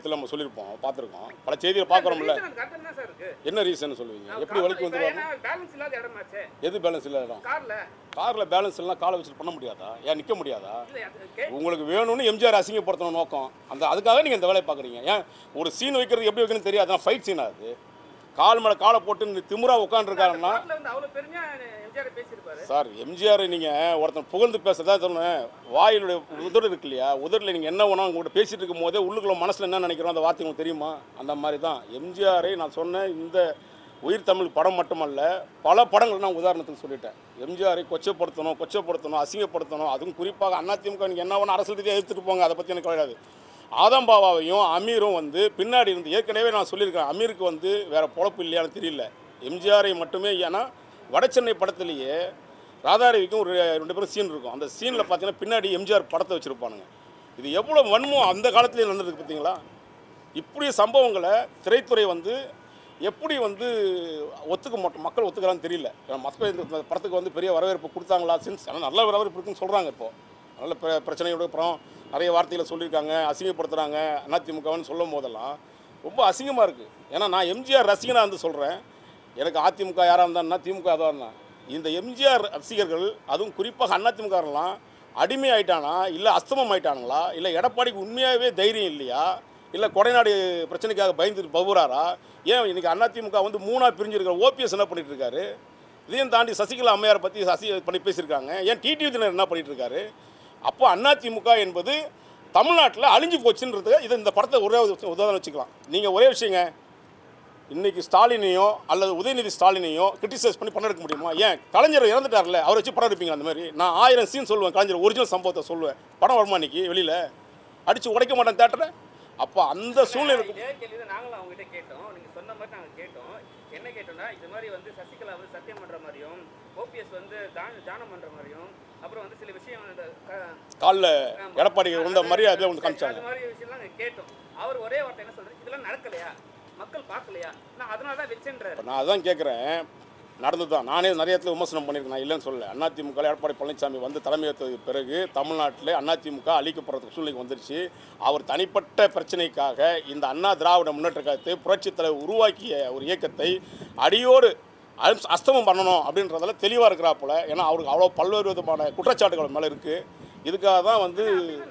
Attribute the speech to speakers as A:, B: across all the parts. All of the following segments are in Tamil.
A: ஊடகத்தில் நம்ம சொல்லியிருப்போம் பார்த்துருக்கோம் பல செய்தியை பார்க்குறோம்ல
B: reason அது correct தான் சார் இருக்கு
A: என்ன ரீசன் சொல்லுவீங்க எப்படி
B: கார்ல
A: வலிக்கு
B: இப்ப
A: வந்துருவாங்க
B: ஏன்னா பேலன்ஸ் இல்லாத இடமாச்சே
A: எது பேலன்ஸ் இல்லை இடம்
B: கார்ல
A: காரில் பேலன்ஸ் எல்லாம் காலை வச்சுட்டு பண்ண முடியாதா ஏன் நிற்க முடியாதா
B: இல்ல அது கே-
A: உங்களுக்கு வேணும்னு எம்ஜிஆர் அசிங்கப்படுத்தணும் நோக்கம் அந்த அதுக்காக நீங்கள் இந்த வேலையை பார்க்குறீங்க ஏன் ஒரு சீன் வைக்கிறது எப்படி வைக்கணும்னு தெரியாது அதான் ஃபைட் சீனா அது கால் மேலே காலை போட்டு இந்த திமுறா உட்காந்துருக்காருன்னா
B: கார்ல வந்து அவ்வளவு பெருமையா எம்ஜிஆர் பேசியிருப்பாரு
A: சார் எம்ஜிஆர் நீங்கள் ஒருத்தன் புகழ்ந்து பேசுறதா சொன்னேன் வாயிலுடைய உதடு இருக்கு இல்லையா உதடில் நீங்கள் என்ன வேணும் உங்கள்கிட்ட பேசிட்டு இருக்கும் போதே உள்ளுக்குள்ள மனசில் என்ன நினைக்கிறோம் அந்த வார்த்தை உங்களுக்கு தெரியுமா அந்த மாதிரி தான் எம்ஜிஆரை நான் சொன்னேன் இந்த உயிர் தமிழ் படம் மட்டுமல்ல பல படங்கள் நான் உதாரணத்துக்கு சொல்லிட்டேன் எம்ஜிஆரை கொச்சப்படுத்தணும் கொச்சப்படுத்தணும் அசிங்கப்படுத்தணும் அதுவும் குறிப்பாக அதிமுக நீங்கள் என்ன வேணும் அரசியல் ரீதியாக எடுத்துகிட்டு போங்க அதை பற்றி எனக்கு கிடையாது ஆதம்பாவாவையும் அமீரும் வந்து பின்னாடி இருந்து ஏற்கனவே நான் சொல்லியிருக்கேன் அமீருக்கு வந்து வேற பொழப்பு இல்லையான்னு தெரியல எம்ஜிஆரை மட்டுமே ஏன்னா வடசென்னை படத்துலேயே ராதாரவிக்கும் ஒரு ரெண்டு பேரும் சீன் இருக்கும் அந்த சீனில் பார்த்தீங்கன்னா பின்னாடி எம்ஜிஆர் படத்தை வச்சுருப்பானுங்க இது எவ்வளோ வன்மம் அந்த காலத்துலேயே நடந்திருக்கு பார்த்தீங்களா இப்படி சம்பவங்களை திரைத்துறை வந்து எப்படி வந்து ஒத்துக்க மாட்டோம் மக்கள் ஒத்துக்கிறான்னு தெரியல ஏன்னா மக்கள் இந்த இந்த படத்துக்கு வந்து பெரிய வரவேற்பு கொடுத்தாங்களா சின்ஸ் ஆனால் நல்ல வரவேற்பு இருக்குன்னு சொல்கிறாங்க இப்போது நல்ல பிர பிரச்சனையோட அப்புறம் நிறைய வார்த்தைகளை சொல்லியிருக்காங்க அசிங்கப்படுத்துகிறாங்க அதிமுகன்னு சொல்லும் போதெல்லாம் ரொம்ப அசிங்கமாக இருக்குது ஏன்னா நான் எம்ஜிஆர் ரசிகனாக வந்து சொல்கிறேன் எனக்கு அதிமுக யாராக இருந்தான்னா திமுக அதாக இருந்தான் இந்த எம்ஜிஆர் ரசிகர்கள் அதுவும் குறிப்பாக அதிமுகலாம் அடிமை ஆயிட்டானா இல்லை அஸ்தமம் ஆயிட்டானுங்களா இல்லை எடப்பாடிக்கு உண்மையாகவே தைரியம் இல்லையா இல்லை கொடைநாடு பிரச்சனைக்காக பயந்துட்டு பவுறாரா ஏன் இன்னைக்கு அதிமுக வந்து மூணாக பிரிஞ்சிருக்கிற ஓபிஎஸ் என்ன பண்ணிட்டு இருக்காரு இதையும் தாண்டி சசிகலா அம்மையார் பற்றி சசி பண்ணி பேசியிருக்காங்க ஏன் டிடிவி தினர் என்ன பண்ணிட்டு இருக்காரு அப்போ அதிமுக என்பது தமிழ்நாட்டில் அழிஞ்சு போச்சுன்றது இது இந்த படத்தை ஒரே ஒரு உதாரணம் வச்சுக்கலாம் நீங்கள் ஒரே விஷயங்க இன்னைக்கு ஸ்டாலினையோ அல்லது உதயநிதி ஸ்டாலினையோ கிரிட்டிசைஸ் பண்ணி படம் எடுக்க முடியுமா ஏன் கலைஞர் இறந்துட்டார்ல அவரை வச்சு படம் எடுப்பீங்க அந்த மாதிரி நான் ஆயிரம் சீன் சொல்லுவேன் கலைஞர் ஒரிஜினல் சம்பவத்தை சொல்லுவேன் படம் வருமா இன்னைக்கு வெளியில் அடித்து உடைக்க மாட்டேன் தேட்டரை அப்போ அந்த சூழ்நிலை இருக்கும்
B: இதே கேள்வி தான் நாங்களும் அவங்ககிட்ட கேட்டோம் நீங்க சொன்ன மாதிரி நாங்க கேட்டோம் என்ன கேட்டோம்னா இது மாதிரி வந்து சசிகலா வந்து சத்தியம் பண்ற மாதிரியும் ஓபிஎஸ் வந்து தான தானம் பண்ற மாதிரியும் அப்புறம் வந்து சில விஷயம் இந்த க-
A: காலில்
B: ஆமா.
A: எடப்பாடி வந்த மரியாதை வந்து
B: அது
A: காமிச்சாங்க
B: மாதிரி விஷயம்லாம் நாங்க கேட்டோம் அவர் ஒரே வார்த்தை என்ன சொல்றாரு இதெல்லாம் நடக்கலையா மக்கள் பார்க்கலையா நான் அதனால தான் வச்சேன்றாரு
A: இப்போ நான் அதான் கேட்குறேன் நடந்து தான் நானே நிறைய இடத்துல விமர்சனம் பண்ணியிருக்கேன் நான் இல்லைன்னு சொல்லல அதிமுக எடப்பாடி பழனிசாமி வந்து தலைமையேற்றதுக்கு பிறகு தமிழ்நாட்டில் அதிமுக அழிக்கப்படுறதுக்கு சூழ்நிலைக்கு வந்துருச்சு அவர் தனிப்பட்ட பிரச்சனைக்காக இந்த அண்ணா திராவிட முன்னேற்ற கழகத்தை புரட்சித் தலைவர் உருவாக்கிய ஒரு இயக்கத்தை அடியோடு அஸ்- அஸ்தமம் பண்ணணும் அப்படின்றதுல தெளிவாக இருக்கிறாப்புல ஏன்னா அவருக்கு அவ்வளோ பல்வேறு விதமான குற்றச்சாட்டுகள் மேலே இருக்குது இதுக்காக தான் வந்து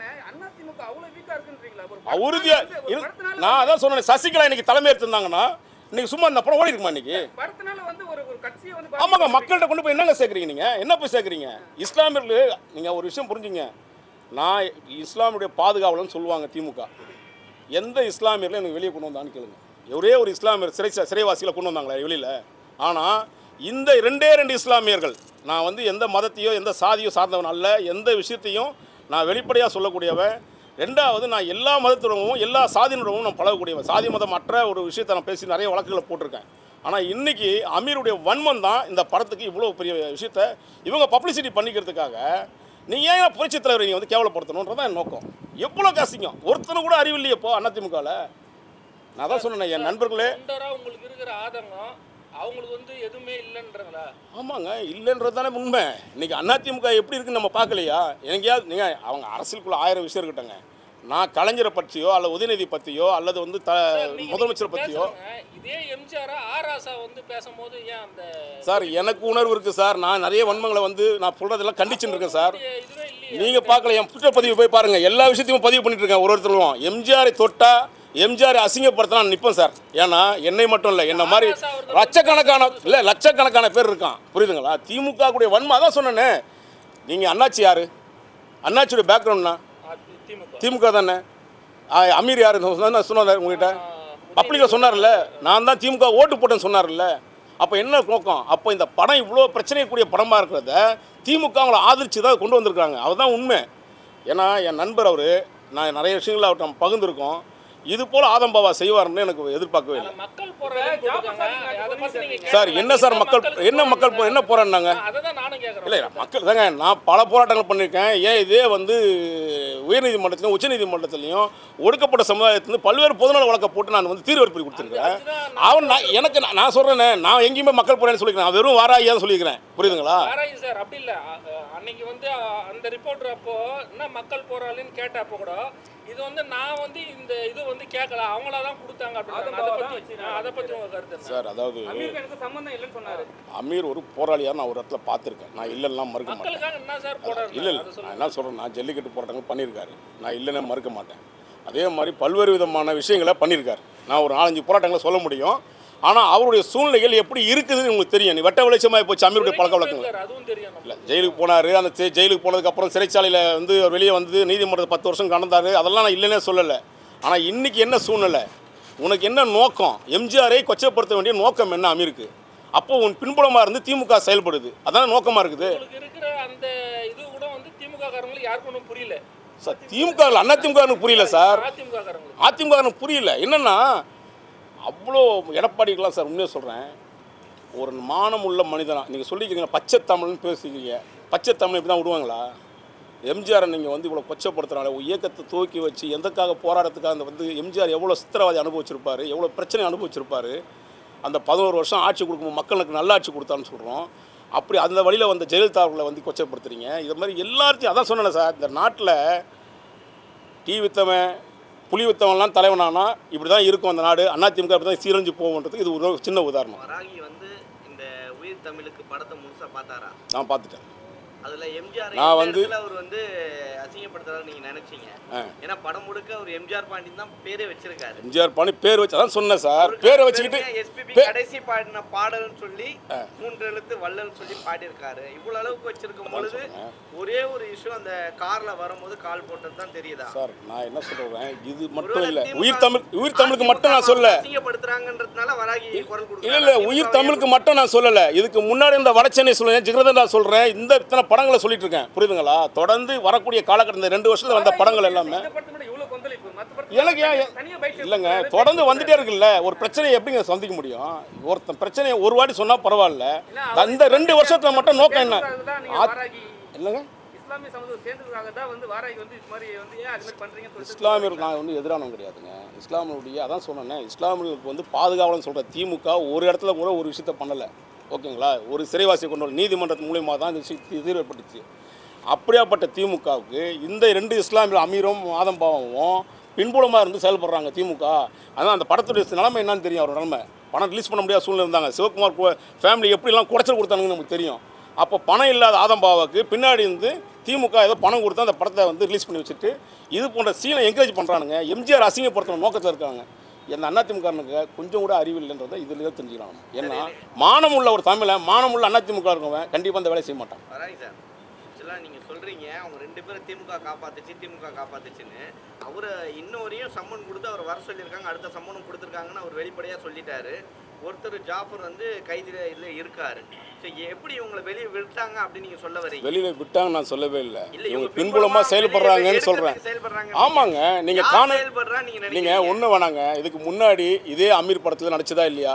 B: அதிமுக அவ்வளவு வீக்கா இருக்குன்றீங்களா ஒரு
A: உறுதியா
B: படத்தினால வந்து- ஒரு
A: இரு-
B: படத்தினால
A: நான் அதான் சொன்னேன் சசிகலா இன்னைக்கு தலைமை எடுத்திருந்தாங்கன்னா இன்னைக்கு சும்மா இந்த படம் ஓடி இருக்குமா இன்னைக்கு
B: படத்தினால வந்து ஒரு ஒரு கட்சியை வந்து
A: ஆமாங்க மக்கள்கிட்ட கொண்டு போய் என்னங்க சேர்க்குறீங்க நீங்கள் என்ன போய் சேர்க்குறீங்க இஸ்லாமியர்கள் நீங்கள் ஒரு விஷயம் புரிஞ்சுங்க நான் இஸ்லாமுடைய பாதுகாவலன்னு சொல்லுவாங்க திமுக எந்த இஸ்லாமியர்களும் எனக்கு வெளியே கொண்டு வந்தான்னு கேளுங்க ஒரே ஒரு இஸ்லாமியர் சிறை சிறைவாசிகளை கொண்டு வந்தாங்களா வெளியில் ஆனால் இந்த ரெண்டே ரெண்டு இஸ்லாமியர்கள் நான் வந்து எந்த மதத்தையோ எந்த சாதியோ சார்ந்தவன் அல்ல எந்த விஷயத்தையும் நான் வெளிப்படையாக சொல்லக்கூடியவன் ரெண்டாவது நான் எல்லா மதத்தினரும் எல்லா சாதியினரும் நான் பழகக்கூடியவன் சாதி மதம் மற்ற ஒரு விஷயத்தை நான் பேசி நிறைய வழக்குகளை போட்டிருக்கேன் ஆனால் இன்னைக்கு அமீருடைய வன்மம் தான் இந்த படத்துக்கு இவ்வளோ பெரிய விஷயத்த இவங்க பப்ளிசிட்டி பண்ணிக்கிறதுக்காக நீ ஏன் புரட்சி தலைவரை நீ வந்து கேவலப்படுத்தணுன்றதான் என் நோக்கம் எவ்வளோ காசிங்க ஒருத்தனை கூட அறிவு இல்லையப்போ அதிமுகவில் நான் தான் சொன்னேன் என் நண்பர்களே
C: தொண்டரா உங்களுக்கு இருக்கிற ஆதங்கம் அவங்களுக்கு வந்து எதுவுமே இல்லைன்றங்களா
A: ஆமாங்க இல்லைன்றது தானே உண்மை இன்னைக்கு அதிமுக எப்படி இருக்குன்னு நம்ம பார்க்கலையா எங்கேயாவது நீங்கள் அவங்க அரசியலுக்குள்ள ஆயிரம் விஷயம் இருக்கட்டங்க நான் கலைஞரை பற்றியோ அல்லது உதயநிதி பற்றியோ அல்லது வந்து த
C: நீங்க-
A: முதலமைச்சரை
C: நீங்க
A: பற்றியோ
C: பேசுறவங்க, இதே எம்ஜிஆர் ஆர் ஆசா வந்து பேசும்போது ஏன் அந்த
A: சார் எனக்கு உணர்வு இருக்குது சார் நான் நிறைய வன்மங்களை வந்து நான் சொல்கிறதெல்லாம் கண்டிச்சுட்டு இருக்கேன் சார்
C: இதுவே இல்லையே
A: நீங்கள் பார்க்கல என் ட்விட்டர் பதிவு போய் பாருங்கள் எல்லா விஷயத்தையும் பதிவு பண்ணிட்டு இருக்கேன் ஒரு ஒருத்தரும் எம்ஜிஆரை தொட்டா எம்ஜிஆர் அசிங்கப்படுத்தினா நான் நிற்பேன் சார் ஏன்னா என்னை மட்டும் இல்லை என்ன மாதிரி லட்சக்கணக்கான இல்லை லட்சக்கணக்கான பேர் இருக்கான் புரியுதுங்களா திமுக கூடிய வன்மை அதான் சொன்னேனே நீங்கள் அண்ணாச்சி யார் அண்ணாச்சியோட பேக்ரவுண்ட்னா
C: அது திமுக
A: திமுக தானே ஆ, அமீர் யார் சொன்னார் உங்ககிட்ட பப்ளிக்கில் சொன்னார்ல நான் தான் திமுக ஓட்டு போட்டேன்னு சொன்னார்ல அப்போ என்ன நோக்கம் அப்போ இந்த படம் இவ்வளோ பிரச்சனைக்குரிய படமாக இருக்கிறத திமுக அவங்கள ஆதரிச்சு தான் கொண்டு வந்திருக்காங்க அதுதான் உண்மை ஏன்னா என் நண்பர் அவர் நான் நிறைய விஷயங்கள் அவர்கிட்ட நம்ம பகிர்ந்துருக்கோம் இது போல் ஆதம்பாவா செய்வார்னு எனக்கு எதிர்பார்க்கவே இல்லை
C: மக்கள் போராட்டம் போட்டிருக்காங்க. அதை பத்தி நீங்க
A: சார்
C: கேட்கல.
A: என்ன சார் மக்கள் என்ன மக்கள் போ- என்ன போராடினாங்க
C: அதை தான் நானும் கேட்குறேன்
A: இல்லை மக்கள் தாங்க நான் பல போராட்டங்கள் பண்ணியிருக்கேன் ஏன் இதே வந்து உயர்நீதிமன்றத்திலையும் உச்சநீதிமன்றத்திலையும் ஒடுக்கப்பட்ட சமுதாயத்திலிருந்து பல்வேறு பொதுநல வழக்கை போட்டு நான் வந்து தீர்வு எடுப்பு கொடுத்துருக்கேன் அவன் நான் எனக்கு நான் நான் சொல்கிறேனே நான் எங்கேயுமே மக்கள் போராட்டம் சொல்லிக்கிறேன் நான் வெறும் வாராயா தான் சொல்லியிருக்கிறேன் புரியுதுங்களா
C: ஆராய்ச்சி சார் அப்படி இல்லை அன்னைக்கு வந்து அ- அந்த ரிப்போர்ட்டர் அப்போ என்ன மக்கள் போராளின்னு கேட்டப்போ கூட இது வந்து நான் வந்து இந்த இது வந்து கேட்கல அவங்களா தான் கொடுத்தாங்க அப்படின்னு அதை
B: ஆதம்பாவா
C: பத்தி
B: வச்சிருக்காங்க.
C: அதை பத்தி உங்க கருத்து என்ன
A: சார் அதாவது
B: அமீருக்கு எனக்கு சம்பந்தம் இல்லைன்னு சொன்னாரு
A: அமீர் ஒரு போராளியாக நான் ஒரு இடத்துல பார்த்துருக்கேன் நான் இல்லைன்னா மறுக்க மாட்டேன்
C: மக்களுக்காக என்ன சார் போடாரு
A: இல்லை இல்லை நான் என்ன சொல்கிறேன் நான் ஜல்லிக்கட்டு போராட்டங்கள் பண்ணியிருக்காரு நான் இல்லைன்னு மறுக்க மாட்டேன் அதே மாதிரி பல்வேறு விதமான விஷயங்களை பண்ணியிருக்காரு நான் ஒரு நாலஞ்சு போராட்டங்களை சொல்ல முடியும் ஆனால் அவருடைய சூழ்நிலைகள் எப்படி இருக்குதுன்னு உங்களுக்கு தெரியும் நீ வெட்ட வெளிச்சமாக போச்சு அமீருடைய பழக்க வழக்கங்கள்
C: அதுவும் தெரியும்
A: இல்லை ஜெயிலுக்கு போனார் அந்த ஜெ- ஜெயிலுக்கு போனதுக்கப்புறம் சிறைச்சாலையில் வந்து அவர் வெளியே வந்து நீதிமன்றத்தை பத்து வருஷம் கடந்தார் அதெல்லாம் நான் இல்லைன்னே சொல்லலை ஆனால் இன்னைக்கு என்ன சூழ்நிலை உனக்கு என்ன நோக்கம் எம்ஜிஆரை கொச்சைப்படுத்த வேண்டிய நோக்கம் என்ன அமீருக்கு அப்போ உன் பின்புலமாக இருந்து திமுக செயல்படுது அதான் நோக்கமாக இருக்குது
C: உங்களுக்கு இருக்கிற அந்த இது கூட வந்து திமுக காரங்களுக்கு யாருக்கும் ஒன்றும் புரியல
A: சார் திமுக அண்ணா திமுக புரியல சார்
C: அதிமுக காரங்களுக்கு
A: அதிமுக புரியல என்னன்னா அவ்வளோ எடப்பாடிக்கெல்லாம் சார் உண்மையாக சொல்கிறேன் ஒரு மானம் உள்ள மனிதனா நீங்கள் சொல்லிக்கிறீங்க பச்சை தமிழ்னு பேசுகிறீங்க பச்சை தமிழ் இப்படி தான் விடுவாங்களா எம்ஜிஆரை நீங்கள் வந்து இவ்வளோ கொச்சப்படுத்துறாங்க ஒரு இயக்கத்தை தூக்கி வச்சு எந்தக்காக போராட்டத்துக்காக அந்த வந்து எம்ஜிஆர் எவ்வளோ சித்திரவாதி அனுபவிச்சிருப்பாரு எவ்வளோ பிரச்சனை அனுபவிச்சிருப்பாரு அந்த பதினோரு வருஷம் ஆட்சி கொடுக்கும் மக்களுக்கு நல்ல ஆட்சி கொடுத்தான்னு சொல்கிறோம் அப்படி அந்த வழியில் வந்த ஜெயலலிதா அவர்களை வந்து கொச்சப்படுத்துறீங்க இது மாதிரி எல்லாத்தையும் அதான் சொன்னேன் சார் இந்த நாட்டில் டீ வித்தவன் புலி வித்தவன்லாம் தலைவனானா இப்படி தான் இருக்கும் அந்த நாடு அதிமுக இப்படி தான் சீரழிஞ்சு போகுன்றதுக்கு இது ஒரு சின்ன உதாரணம்
D: வராகி வந்து இந்த உயிர் தமிழுக்கு படத்தை முழுசா பார்த்தாரா
A: நான் பார்த்துட்டேன்
D: அதுல எம்ஜிஆர்
A: நான் வந்து-
D: அவர் வந்து அசிங்கப்படுத்துறாரு நீங்க நினைச்சீங்க
A: ஆ.
D: ஏன்னா படம் முழுக்க அவர் எம்ஜிஆர் பாண்டியன் தான் பேரே வச்சிருக்காரு
A: எம்ஜிஆர் பாணி பேர் வச்சு அதான் சொன்னேன் சார் பேரை வச்சுக்கிட்டு
D: எஸ்பிபி
A: பே-
D: கடைசி பாடின பாடல்னு சொல்லி மூன்று எழுத்து வள்ளல்னு சொல்லி பாடியிருக்காரு இவ்வளவு அளவுக்கு வச்சிருக்கும் பொழுது ஒரே ஒரு இஷ்யூ அந்த கார்ல வரும்போது கால் போட்டது தான் தெரியுதா
A: சார் நான் என்ன சொல்கிறேன் இது மட்டும்
D: ஒருவேளை
A: இல்லை
D: திமுக
A: உயிர் தமிழ் உயிர் தமிழுக்கு மட்டும் நான் சொல்ல
D: அசிங்கப்படுத்துறாங்கன்றதுனால வராகி குரல்
A: இல்லை
D: கொடுக்குறாரு
A: இல்லை உயிர் தமிழுக்கு மட்டும் நான் சொல்லலை இதுக்கு முன்னாடி இந்த வடச்சென்னை சொல்லுவேன் ஜிகிரதண்டா சொல்கிறேன் இந்த இத்தனை படங்களை சொல்லிட்டு இருக்கேன் புரியுதுங்களா தொடர்ந்து வரக்கூடிய காலகட்டம் இந்த ரெண்டு வருஷத்துல வந்த படங்கள் எல்லாமே
B: இந்த படத்துல மட்டும் இவ்வளவு கொந்தளிப்பு மத்த படத்துல
A: எனக்கு ஏன்
B: தனியா பைக்
A: இல்லைங்க தொடர்ந்து வந்துட்டே இருக்குல்ல ஒரு பிரச்சனையை எப்படிங்க சந்திக்க முடியும் ஒருத்தன் பிரச்சனையை ஒரு வாட்டி சொன்னா பரவாயில்ல இந்த ரெண்டு வருஷத்துல மட்டும் நோக்கம் என்ன ஆ-
B: வாராகி
A: இல்லைங்க
B: இஸ்லாமிய சமூகம் சேர்ந்ததுக்காக தான் வந்து வாராகி வந்து இது மாதிரி வந்து ஏன் அது மாதிரி பண்றீங்கன்னு சொல்லிட்டு
A: இஸ்லாமியர் நான் வந்து எதிரானவங்க கிடையாதுங்க இஸ்லாமியுடைய அதான் சொன்னேனே இஸ்லாமியர்களுக்கு வந்து பாதுகாவலன்னு சொல்கிற திமுக ஒரு இடத்துல கூட ஒரு விஷயத்த பண்ணலை ஓகேங்களா ஒரு சிறைவாசியை கொண்டு வர நீதிமன்றத்து மூலியமாக தான் இந்த விஷயம் தீர்வு ஏற்பட்டுச்சு அப்படியாப்பட்ட திமுகவுக்கு இந்த ரெண்டு இஸ்லாமிய அமீரும் ஆதம்பாவும் பின்புலமாக இருந்து செயல்படுறாங்க திமுக அதான் அந்த படத்துடைய நிலைமை என்னன்னு தெரியும் அவர் நிலைமை பணம் ரிலீஸ் பண்ண முடியாத சூழ்நிலை இருந்தாங்க சிவகுமார் ஃபேமிலி எப்படிலாம் குடைச்சல் கொடுத்தாங்கன்னு நமக்கு தெரியும் அப்போ பணம் இல்லாத ஆதம்பாவுக்கு பின்னாடி இருந்து திமுக ஏதோ பணம் கொடுத்து அந்த படத்தை வந்து ரிலீஸ் பண்ணி வச்சுட்டு இது போன்ற சீனை என்கரேஜ் பண்ணுறானுங்க எம்ஜிஆர் அசிங்கப்படுத்தணும் நோக்கத்தில் இருக்காங்க என் அதிமுகனுக்கு கொஞ்சம் கூட அறிவு இல்லைன்றதை இதில் தான் தெரிஞ்சுக்கலாம் நம்ம. ஏன்னா மானம் உள்ள ஒரு தமிழன் மானம் உள்ள அதிமுக இருக்கவன் கண்டிப்பாக அந்த வேலையை செய்ய மாட்டான்
D: வராங்க சார் ஆக்சுவலாக நீங்கள் சொல்கிறீங்க அவங்க ரெண்டு பேரும் திமுக காப்பாத்துச்சு திமுக காப்பாத்துச்சுன்னு அவரை இன்னொரையும் சம்மன் கொடுத்து அவர் வர சொல்லியிருக்காங்க அடுத்த சம்மனும் கொடுத்துருக்காங்கன்னு அவர் வெளிப்படையாக சொல்லிட்டாரு ஒருத்தர் ஜாஃபர் வந்து கைதில் இதில் இருக்காரு ஸோ எப்படி இவங்களை வெளியே விட்டாங்க அப்படின்னு நீங்கள் சொல்ல வரீங்க
A: வெளியில் விட்டாங்க நான் சொல்லவே இல்லை
D: இல்ல
A: இவங்க
D: இவங்க
A: பின்புலமாக செயல்படுறாங்கன்னு சொல்கிறேன்
D: செயல்படுறாங்க
A: ஆமாங்க நீங்கள்
D: யார்
A: காண
D: செயல்படுறா நீங்க
A: நீங்கள்
D: நினைக்கிறீங்க
A: ஒன்று வேணாங்க இதுக்கு முன்னாடி இதே அமீர் படத்தில் நடிச்சதா இல்லையா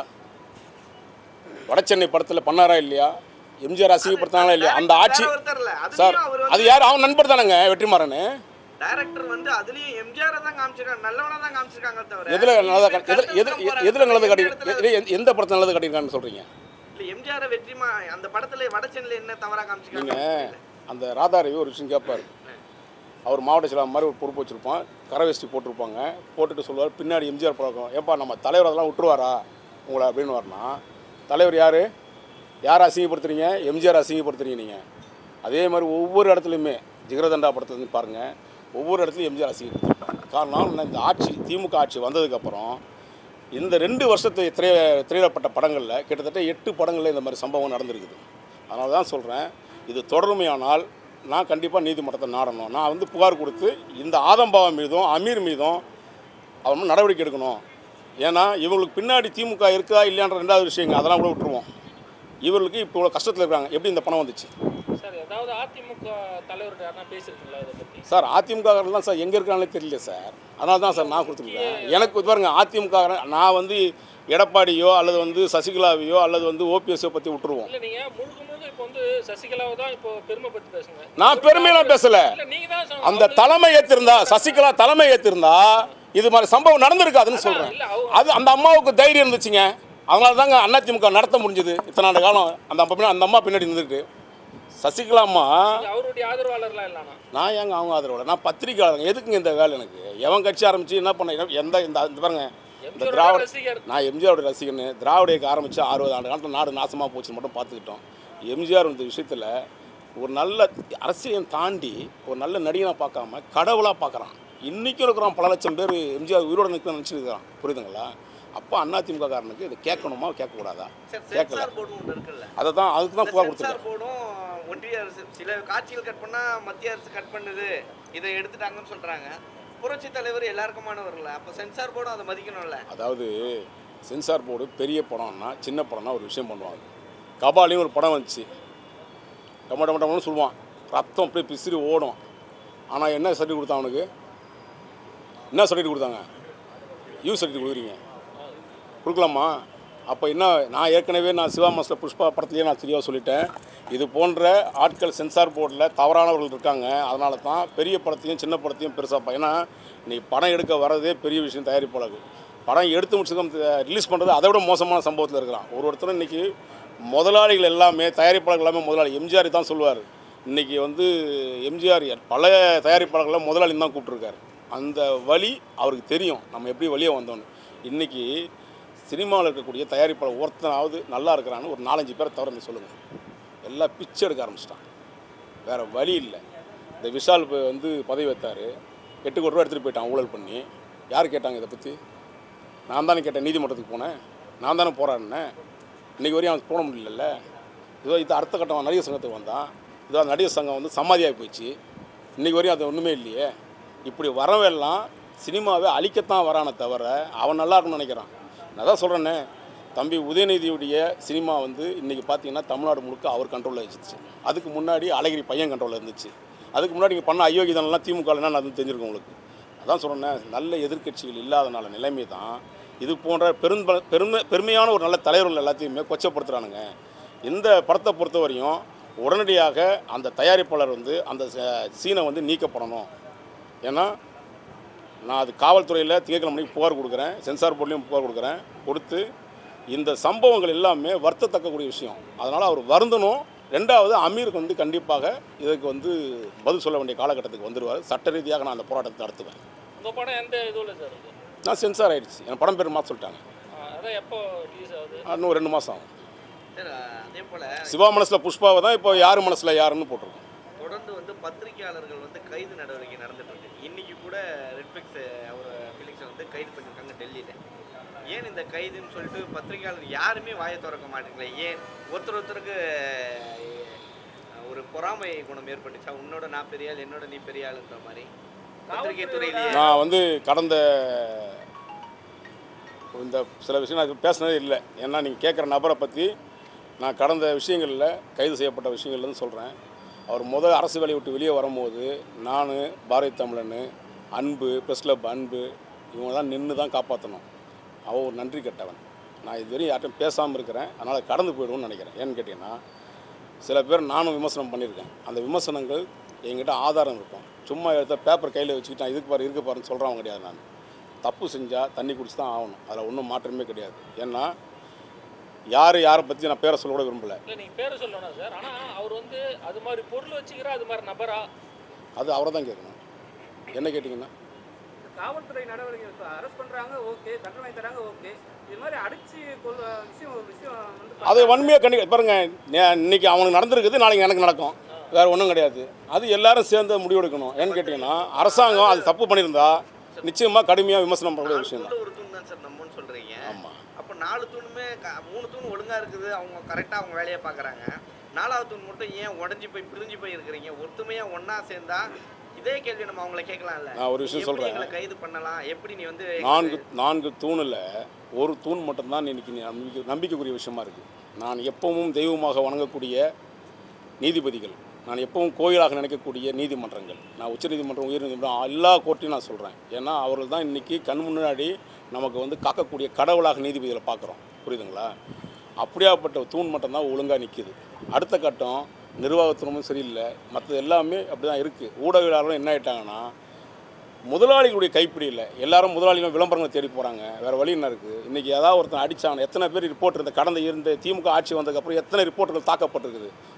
A: வடசென்னை படத்தில் பண்ணாரா இல்லையா எம்ஜிஆர் அசிங்கப்படுத்தினாங்களா இல்லையா அந்த ஆட்சி
D: வேற ஒருத்தர் இல்ல
A: சார்
D: அதுலயும் அவர்
A: அது யார் அவன் நண்பர் தானேங்க வெற்றிமாறன்
D: டைரக்டர் வந்து அதுலயும் எம்ஜிஆர் தான் காமிச்சிருக்காங்க நல்லவனா தான் காமிச்சிருக்காங்க தவிர
A: எதில் நல்லதாக கட்டி எதில்
D: கருத்து
A: எதில்
D: போறாரு.
A: எதில் நல்லது
D: எந்த
A: கட்டி
D: இடத்துல-
A: எது- எந்த படத்தில் நல்லது கட்டியிருக்கான்னு சொல்கிறீங்க
D: இல்ல எம்ஜிஆர் வெற்றிமா அந்த படத்துல வடச்சென்னையில என்ன தவறா காமிச்சிருக்காங்க
A: நீங்கள் அந்த ராதாரவி ஒரு விஷயம் கேட்பார் அவர் மாவட்ட செயலாளர் மாதிரி ஒரு பொறுப்பு வச்சுருப்பான் கரை வேஷ்டி போட்டிருப்பாங்க போட்டுட்டு சொல்லுவார் பின்னாடி எம்ஜிஆர் பழக்கம் ஏப்பா நம்ம தலைவர் அதெல்லாம் விட்டுருவாரா உங்களை அப்படின்னு வரனா தலைவர் யார் யார் அசிங்கப்படுத்துறீங்க எம்ஜிஆர் அசிங்கப்படுத்துறீங்க நீங்கள் அதே மாதிரி ஒவ்வொரு இடத்துலையுமே ஜிகரதண்டா படத்துல இருந்து பாருங்கள் ஒவ்வொரு இடத்துலையும் எம்ஜிஆர் அசிங்கப்படுத்துறாங்க காரணம் என்ன, இந்த ஆட்சி திமுக ஆட்சி வந்ததுக்கப்புறம் இந்த ரெண்டு வருஷத்து திரை திரையிடப்பட்ட படங்களில் கிட்டத்தட்ட எட்டு படங்களில் இந்த மாதிரி சம்பவம் நடந்திருக்குது அதனால தான் சொல்கிறேன் இது தொடருமையானால் நான் கண்டிப்பாக நீதிமன்றத்தை நாடணும் நான் வந்து புகார் கொடுத்து இந்த ஆதம்பாவம் மீதும் அமீர் மீதும் அவன் மேல நடவடிக்கை எடுக்கணும் ஏன்னா இவங்களுக்கு பின்னாடி திமுக இருக்கா இல்லையான்ற ரெண்டாவது விஷயங்க அதெல்லாம் கூட விட்டுருவோம் இவர்களுக்கு இப்போ இவ்வளோ கஷ்டத்தில் இருக்காங்க எப்படி இந்த பணம் வந்துச்சு
C: சார் ஏதாவது அதிமுக தலைவர்கிட்ட யாருன்னா பேசியிருக்கீங்களா இதை பற்றி
A: சார் அதிமுக தான் சார் எங்கே இருக்காங்களே தெரியல சார் அதனால தான் சார் நான் கொடுத்துருக்கேன் எனக்கு இது பாருங்க அதிமுக நான் வந்து எடப்பாடியோ அல்லது வந்து சசிகலாவையோ அல்லது வந்து ஓபிஎஸ்ஸோ பற்றி விட்டுருவோம்
C: இல்லை நீங்கள் முழுக்க முழுக்க இப்போ வந்து சசிகலாவை தான் இப்போ பெருமை பற்றி பேசுங்க
A: நான் பெருமையெல்லாம் பேசலை
C: இல்லை நீங்கள் தான் சொ-
A: அந்த தலைமை ஏற்றிருந்தா சசிகலா தலைமை ஏற்றிருந்தா இது மாதிரி சம்பவம் நடந்திருக்காதுன்னு சொல்கிறேன்
C: இல்ல, அவங்க-
A: அது அந்த அம்மாவுக்கு தைரியம் இருந்துச்சுங்க அதனால தாங்க அதிமுக நடத்த முடிஞ்சது இத்தனை ஆண்டு காலம் அந்த அம்மா பின்னாடி அந்த அம்மா பின்னாடி இருந்துட்டு சசிகலாம்மா
C: நீங்க அவருடைய ஆதரவாளர்லாம் இல்லைண்ணா
A: நான் ஏங்க அவங்க ஆதரவு நான் பத்திரிக்கையாளருங்க எதுக்குங்க இந்த வேலை எனக்கு எவன் கட்சி ஆரம்பிச்சு என்ன பண்ண எந்த இந்த இந்த பாருங்க இந்த
C: எம்ஜிஆரோட
A: திராவிட
C: ரசிகர்
A: நான் எம்ஜிஆரோட ரசிகன் திராவிட இயக்கம் ஆரம்பித்து அறுபது ஆண்டு காலத்தில் நாடு நாசமாக போச்சுன்னு மட்டும் பார்த்துக்கிட்டோம் எம்ஜிஆர் இந்த விஷயத்தில் ஒரு நல்ல அரசியலையும் தாண்டி ஒரு நல்ல நடிகனாக பார்க்காம கடவுளாக பார்க்குறான் இன்றைக்கும் இருக்கிறான் பல லட்சம் பேர் எம்ஜிஆர் உயிரோட நிற்க நினச்சிருக்கிறான் புரியுதுங்களா அப்போ அதிமுக காரனுக்கு இதை கேட்கணுமா கேட்கக்கூடாதா
D: சார்
A: கேட்கல
D: சென்சார் போர்டு ஒன்று இருக்குல்ல
A: அதை தான் அதுக்கு தான்
D: இந்த
A: புகார்
D: சென்சார்
A: கொடுத்துருக்கேன்
D: போர்டும் ஒன்றிய அரசு சில காட்சிகள் கட் பண்ணா மத்திய அரசு கட் பண்ணுது இதை எடுத்துட்டாங்கன்னு சொல்றாங்க புரட்சி தலைவர் எல்லாருக்குமானவர்ல அப்ப சென்சார் போர்டும் அதை மதிக்கணும்ல
A: அதாவது சென்சார் போர்டு பெரிய படம்னா சின்ன படம்னா ஒரு விஷயம் பண்ணுவாங்க கபாலின்னு ஒரு படம் வந்துச்சு டம டம டமன்னு சொல்லுவான் ரத்தம் அப்படியே பிசிறி ஓடும் ஆனால் என்ன சர்டிஃபிகேட் கொடுத்தான் அவனுக்கு என்ன சர்டிஃபிகேட் கொடுத்தாங்க யூ சர்டிஃபிகேட் கொடுக்குறீங்க கொடுக்கலாமா அப்போ என்ன நான் ஏற்கனவே நான் சிவா மாஸ்டர் புஷ்பா படத்துலேயே நான் தெளிவாக சொல்லிட்டேன் இது போன்ற ஆட்கள் சென்சார் போர்டில் தவறானவர்கள் இருக்காங்க அதனால தான் பெரிய படத்தையும் சின்ன படத்தையும் பெருசாக ஏன்னா நீ படம் எடுக்க வர்றதே பெரிய விஷயம் தயாரிப்பாளர்கள் படம் எடுத்து முடிச்சதும் ரிலீஸ் பண்ணுறது அதை விட மோசமான சம்பவத்தில் இருக்கிறான் ஒரு ஒருத்தரும் இன்றைக்கி முதலாளிகள் எல்லாமே தயாரிப்பாளர்கள் எல்லாமே முதலாளி எம்ஜிஆர் தான் சொல்லுவார் இன்றைக்கி வந்து எம்ஜிஆர் பல தயாரிப்பாளர்களை முதலாளின்னு தான் கூப்பிட்ருக்காரு அந்த வழி அவருக்கு தெரியும் நம்ம எப்படி வெளியே வந்தோன்னு இன்றைக்கி சினிமாவில் இருக்கக்கூடிய தயாரிப்பாளர் ஒருத்தனாவது நல்லா இருக்கிறான்னு ஒரு நாலஞ்சு பேரை தவிர நீ சொல்லுங்கள் எல்லாம் பிச்சை எடுக்க ஆரம்பிச்சிட்டான் வேறு வழி இல்லை இந்த விஷால் இப்போ வந்து பதவி வைத்தார் எட்டு கோடி ரூபா எடுத்துகிட்டு போயிட்டான் ஊழல் பண்ணி யார் கேட்டாங்க இதை பற்றி நான் தானே கேட்டேன் நீதிமன்றத்துக்கு போனேன் நான் தானே போராடினேன் இன்றைக்கி வரையும் அவன் போட முடியலல்ல இதோ இது அடுத்த கட்டம் நடிகர் சங்கத்துக்கு வந்தான் இதோ நடிகர் சங்கம் வந்து சமாதியாகி போயிடுச்சு இன்றைக்கி வரையும் அது ஒன்றுமே இல்லையே இப்படி வரவெல்லாம் சினிமாவை அழிக்கத்தான் வரானே தவிர அவன் நல்லா இருக்கும்னு நினைக்கிறான் நான் தான் சொல்கிறேனே தம்பி உதயநிதியுடைய சினிமா வந்து இன்றைக்கி பார்த்தீங்கன்னா தமிழ்நாடு முழுக்க அவர் கண்ட்ரோலில் வச்சுச்சு அதுக்கு முன்னாடி அழகிரி பையன் கண்ட்ரோலில் இருந்துச்சு அதுக்கு முன்னாடி இங்கே பண்ண அயோக்கியதனெல்லாம் திமுக என்ன அது தெரிஞ்சிருக்கும் உங்களுக்கு அதான் சொல்கிறேன் நல்ல எதிர்க்கட்சிகள் இல்லாதனால நிலைமை தான் இது போன்ற பெரும்ப பெருமை பெருமையான ஒரு நல்ல தலைவர்கள் எல்லாத்தையுமே கொச்சப்படுத்துகிறானுங்க இந்த படத்தை பொறுத்த வரையும் உடனடியாக அந்த தயாரிப்பாளர் வந்து அந்த ச- சீனை வந்து நீக்கப்படணும் ஏன்னா நான் அது காவல்துறையில் திங்கட்கிழமை மணிக்கு புகார் கொடுக்குறேன் சென்சார் போர்ட்லேயும் புகார் கொடுக்குறேன் கொடுத்து இந்த சம்பவங்கள் எல்லாமே வருத்தத்தக்கக்கூடிய விஷயம் அதனால் அவர் வருந்தணும் ரெண்டாவது அமீருக்கு வந்து கண்டிப்பாக இதுக்கு வந்து பதில் சொல்ல வேண்டிய காலகட்டத்துக்கு வந்துடுவார் சட்ட ரீதியாக நான் அந்த போராட்டத்தை நடத்துவேன்
C: உங்க படம் எந்த இதுல சார் இருக்கு
A: நான் சென்சார் ஆயிடுச்சு என் படம் பேர் மாற்ற சொல்லிட்டாங்க
C: ஆ, அதான் எப்போ ரிலீஸ் ஆகுது
A: இன்னும் ஒரு ரெண்டு மாதம் ஆகும்
D: சார் அதே போல
A: சிவா மனசில் புஷ்பாவை தான் இப்போ யார் மனசில் யாருன்னு போட்டிருக்கோம்
D: தொடர்ந்து வந்து பத்திரிகையாளர்கள் வந்து கைது நடவடிக்கை நடந்துட்டு இருக்கு இன்னைக்கு கூட ரெட்ஃபிக்ஸ் அவர் ஃபிலிக்ஸை வந்து கைது பண்ணியிருக்காங்க டெல்லியில் ஏன் இந்த கைதுன்னு சொல்லிட்டு பத்திரிகையாளர் யாருமே வாயை திறக்க மாட்டேங்களே ஏன் ஒருத்தர் ஒருத்தருக்கு அஹ், ஒரு பொறாமை குணம் ஏற்பட்டுச்சா உன்னோட நான் பெரிய ஆள் என்னோட நீ பெரிய ஆளுன்ற மாதிரி பத்திரிகை துறையிலேயே
A: நான் வந்து கடந்த இந்த சில விஷயம் நான் பேசுனதே இல்லை ஏன்னா நீங்கள் கேட்குற நபரை பற்றி நான் கடந்த விஷயங்களில் கைது செய்யப்பட்ட விஷயங்கள்லேருந்து சொல்கிறேன் அவர் முதல் அரசு வேலையை விட்டு வெளியே வரும்போது நான் பாரதி தமிழன் அன்பு ப்ரெஸ் கிளப் அன்பு இவங்க தான் நின்று தான் காப்பாற்றணும் அவன் ஒரு நன்றி கெட்டவன் நான் இதுவரையும் யார்ட்டும் பேசாமல் இருக்கிறேன் அதனால் கடந்து போயிடுவோம்னு நினைக்கிறேன் ஏன்னு கேட்டிங்கன்னா சில பேர் நானும் விமர்சனம் பண்ணியிருக்கேன் அந்த விமர்சனங்கள் என்கிட்ட ஆதாரம் இருக்கும் சும்மா எடுத்த பேப்பர் கையில் வச்சுக்கிட்டான் இதுக்கு பாரு இருக்கு பாருன்னு சொல்கிறவங்க கிடையாது நான் தப்பு செஞ்சால் தண்ணி குடிச்சு தான் ஆகணும் அதில் ஒன்றும் மாற்றமே கிடையாது ஏன்னா யார் யாரை பற்றி நான் பேரை சொல்ல கூட விரும்பலை
C: இல்லை நீங்கள் பேரை சொல்லணும் சார் ஆனால் அவர் வந்து அது மாதிரி பொருள் வச்சுக்கிற அது மாதிரி நபரா
A: அது அவரை தான் கேட்கணும் என்ன கேட்டிங்கன்னா
B: காவல்துறை நடவடிக்கை அரெஸ்ட் பண்றாங்க ஓகே தண்டனை வாங்கி தராங்க ஓகே இது மாதிரி அடிச்சு கொள்ள விஷயம் ஒரு விஷயம் வந்து
A: அது வன்மையாக கண்டி பாருங்க நே- இன்னைக்கு அவனுக்கு நடந்திருக்குது நாளைக்கு எனக்கு நடக்கும் வேறு ஒன்றும் கிடையாது அது எல்லாரும் சேர்ந்து முடிவெடுக்கணும் ஏன்னு கேட்டிங்கன்னா அரசாங்கம் அது தப்பு பண்ணியிருந்தா நிச்சயமாக கடுமையாக விமர்சனம் பண்ணக்கூடிய விஷயம் தான்
D: தூண்ல ஒரு தூண் தான் சார் நம்மன்னு சொல்றீங்க
A: ஆமாம்
D: அப்போ நாலு தூணுமே க- மூணு தூண் ஒழுங்கா இருக்குது அவங்க கரெக்டாக அவங்க வேலையை பார்க்குறாங்க நாலாவது தூண் மட்டும் ஏன் உடஞ்சி போய் பிரிஞ்சு போய் இருக்கிறீங்க ஒத்துமையா ஒண்ணா சேர்ந்தா இதே கேள்வி நம்ம அவங்கள கேட்கலாம்ல
A: நான் ஒரு விஷயம்
D: எப்படி
A: சொல்றேன்.
D: எங்களை கைது பண்ணலாம் எப்படி நீ வந்து
A: நான்கு நான்கு தூணில் ஒரு தூண் மட்டும்தான் இன்னைக்கு நீ நம்பிக்கை நம்பிக்கைக்குரிய விஷயமா இருக்குது நான் எப்பவும் தெய்வமாக வணங்கக்கூடிய நீதிபதிகள் நான் எப்பவும் கோயிலாக நினைக்கக்கூடிய நீதிமன்றங்கள் நான் உச்சநீதிமன்றம் உயர்நீதிமன்றம் எல்லா கோர்ட்டையும் நான் சொல்கிறேன் ஏன்னா அவர்கள் தான் இன்றைக்கி கண் முன்னாடி நமக்கு வந்து காக்கக்கூடிய கடவுளாக நீதிபதிகளை பார்க்குறோம் புரியுதுங்களா அப்படியாப்பட்ட தூண் மட்டும்தான் ஒழுங்காக நிற்கிது அடுத்த கட்டம் நிர்வாகத்துறமும் சரியில்லை மற்றது எல்லாமே அப்படி தான் இருக்குது ஊடகவியலாளர்களும் என்ன ஆயிட்டாங்கன்னா முதலாளிகளுடைய கைப்பிடியில் எல்லாரும் முதலாளிகளும் விளம்பரங்களை தேடி போகிறாங்க வேறு வழி என்ன இருக்குது இன்றைக்கி ஏதாவது ஒருத்தன் அடிச்சாங்க எத்தனை பேர் ரிப்போர்ட் இருந்த கடந்த இருந்த திமுக ஆட்சி வந்ததுக்கப்புறம் எத்தனை ரிப்போர்ட்டுகள் தாக்கப்பட்டிருக்குது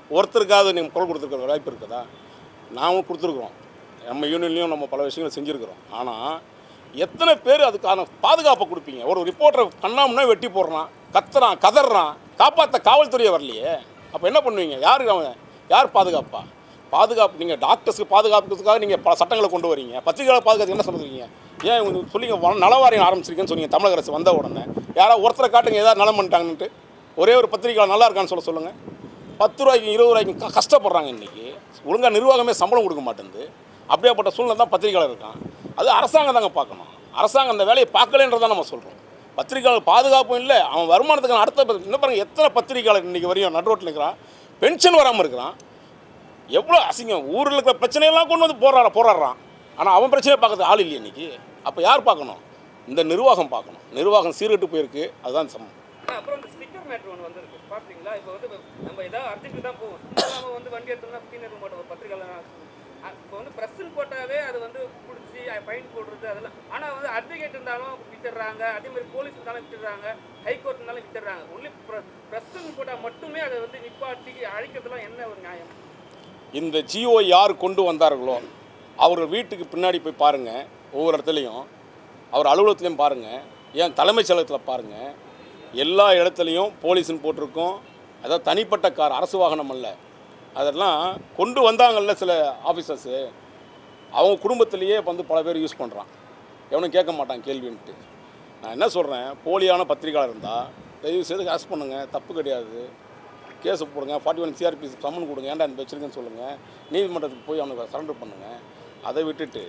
A: ஒருத்தருக்காவது நீங்கள் குரல் கொடுத்துருக்க வாய்ப்பு இருக்குதா நாமும் கொடுத்துருக்குறோம் நம்ம யூனியன்லேயும் நம்ம பல விஷயங்களை செஞ்சுருக்கிறோம் ஆனால் எத்தனை பேர் அதுக்கான பாதுகாப்பை கொடுப்பீங்க ஒரு ரிப்போர்ட்டரை கண்ணாமுன்னா வெட்டி போடுறான் கத்துறான் கதறான் காப்பாற்ற காவல்துறையை வரலையே அப்போ என்ன பண்ணுவீங்க யாருக்கு அவன் யார் பாதுகாப்பா பாதுகாப்பு நீங்கள் டாக்டர்ஸ்க்கு பாதுகாப்புக்காக நீங்கள் பல சட்டங்களை கொண்டு வரீங்க பத்திரிகையாளர் பாதுகாப்பு என்ன சொல்கிறீங்க ஏன் இவங்க சொல்லிங்க வ- நலவாரியம் ஆரம்பிச்சிருக்கேன்னு சொன்னீங்க தமிழக அரசு வந்த உடனே யாராவது ஒருத்தரை காட்டுங்க ஏதாவது நலம் பண்ணிட்டாங்கன்ட்டு ஒரே ஒரு பத்திரிகையாளர் நல்லா இருக்கான்னு சொல்ல சொல்லுங்கள் பத்து ரூபாய்க்கும் இருபது ரூபாய்க்கும் க- கஷ்டப்படுறாங்க இன்றைக்கி ஒழுங்காக நிர்வாகமே சம்பளம் கொடுக்க மாட்டேங்குது அப்படியாப்பட்ட சூழ்நிலை தான் பத்திரிகையாளர் இருக்கான் அது அரசாங்கம் தாங்க பார்க்கணும் அரசாங்கம் அந்த வேலையை பார்க்கலன்றதான் நம்ம சொல்கிறோம் பத்திரிகையாளர் பாதுகாப்பும் இல்லை அவன் வருமானத்துக்கான அடுத்த ப- இன்னும் பாருங்க எத்தனை பத்திரிகையாளர் இன்றைக்கி வரையும் நடுரோட்டில் இருக்கிறான் பென்ஷன் வராமல் இருக்கிறான் எவ்வளோ அசிங்கம் ஊரில் இருக்கிற பிரச்சனையெல்லாம் கொண்டு வந்து போராட போராடுறான் ஆனால் அவன் பிரச்சனையை பார்க்கறது ஆள் இல்லையே இன்னைக்கு அப்போ யார் பார்க்கணும் இந்த நிர்வாகம் பார்க்கணும் நிர்வாகம் சீர்கெட்டு போயிருக்கு அதுதான் சமம்
B: ஆ, அப்புறம் இந்த ஸ்டிக்கர் மேட்ரு ஒன்று வந்திருக்கு பார்த்தீங்களா இப்போ வந்து நம்ம ஏதாவது அர்ஜென்ட் தான் போவோம் சும்மா நம்ம வந்து வண்டி எடுத்தோம்னா பின் இருக்க மாட்டோம் ஒரு பத்திரிகையாளர் இப்போ வந்து ப்ரெஸ்ஸுன்னு போட்டாவே அது வந்து பிடிச்சி ஃபைன் போடுறது அதெல்லாம் ஆனால் வந்து அட்வொகேட் இருந்தாலும் விட்டுடுறாங்க அதே மாதிரி போலீஸ் இருந்தாலும் விட்டுடுறாங்க ஹைகோர்ட் இருந்தாலும் விட்டுடுறாங்க ஒன்லி ப்ரெஸ்ஸுன்னு போட்டால் மட்டுமே அதை வந்து நிப்பாட்டி அழிக்கிறதுலாம் என்ன ஒரு நியாயம்
A: இந்த ஜியோ யார் கொண்டு வந்தார்களோ அவர் வீட்டுக்கு பின்னாடி போய் பாருங்கள் ஒவ்வொரு இடத்துலையும் அவர் அலுவலகத்துலையும் பாருங்கள் ஏன் தலைமைச் செயலகத்தில் பாருங்கள் எல்லா இடத்துலையும் போலீஸ்னு போட்டிருக்கோம் அதாவது தனிப்பட்ட கார் அரசு வாகனம் அல்ல அதெல்லாம் கொண்டு வந்தாங்கல்ல சில ஆஃபீஸர்ஸு அவங்க குடும்பத்திலேயே வந்து பல பேர் யூஸ் பண்ணுறான் எவனும் கேட்க மாட்டான் கேள்வின்ட்டு நான் என்ன சொல்கிறேன் போலியான பத்திரிகையாளர் இருந்தால் தயவு செய்து ஹேஸ் பண்ணுங்கள் தப்பு கிடையாது கேஸ் போடுங்க ஃபார்ட்டி ஒன் சிஆர்பி சம்மன் கொடுங்க ஏன்டா இந்த வச்சுருக்கேன்னு சொல்லுங்கள் நீதிமன்றத்துக்கு போய் அவனுக்கு சரண்டர் பண்ணுங்கள் அதை விட்டுட்டு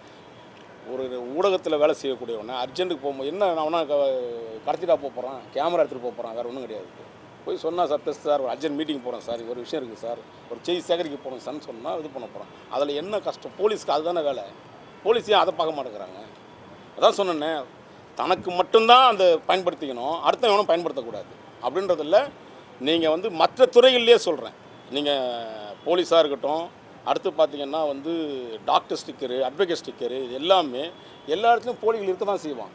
A: ஒரு ஊடகத்தில் வேலை செய்யக்கூடியவனை அர்ஜென்ட்டுக்கு போகும்போது என்ன நான் அவனா கடத்திட்டா போக போகிறான் கேமரா எடுத்துகிட்டு போக போகிறான் வேறு ஒன்றும் கிடையாது போய் சொன்னால் சார் பெஸ்ட் சார் ஒரு அர்ஜென்ட் மீட்டிங் போகிறேன் சார் ஒரு விஷயம் இருக்குது சார் ஒரு செய்தி சேகரிக்க போகிறோம் சார்னு சொன்னால் இது பண்ண போகிறோம் அதில் என்ன கஷ்டம் போலீஸ்க்கு அதுதானே வேலை போலீஸ் ஏன் அதை பார்க்க மாட்டேங்கிறாங்க அதான் சொன்னேனே தனக்கு மட்டும்தான் அந்த பயன்படுத்திக்கணும் அடுத்த எவனும் பயன்படுத்தக்கூடாது அப்படின்றதில்ல நீங்கள் வந்து மற்ற துறைகள்லேயே சொல்கிறேன் நீங்கள் போலீஸாக இருக்கட்டும் அடுத்து பார்த்தீங்கன்னா வந்து டாக்டர் ஸ்டிக்கரு அட்வொகேட் ஸ்டிக்கரு இது எல்லாமே எல்லா இடத்துலையும் போலிகள் இருக்க தான் செய்வான்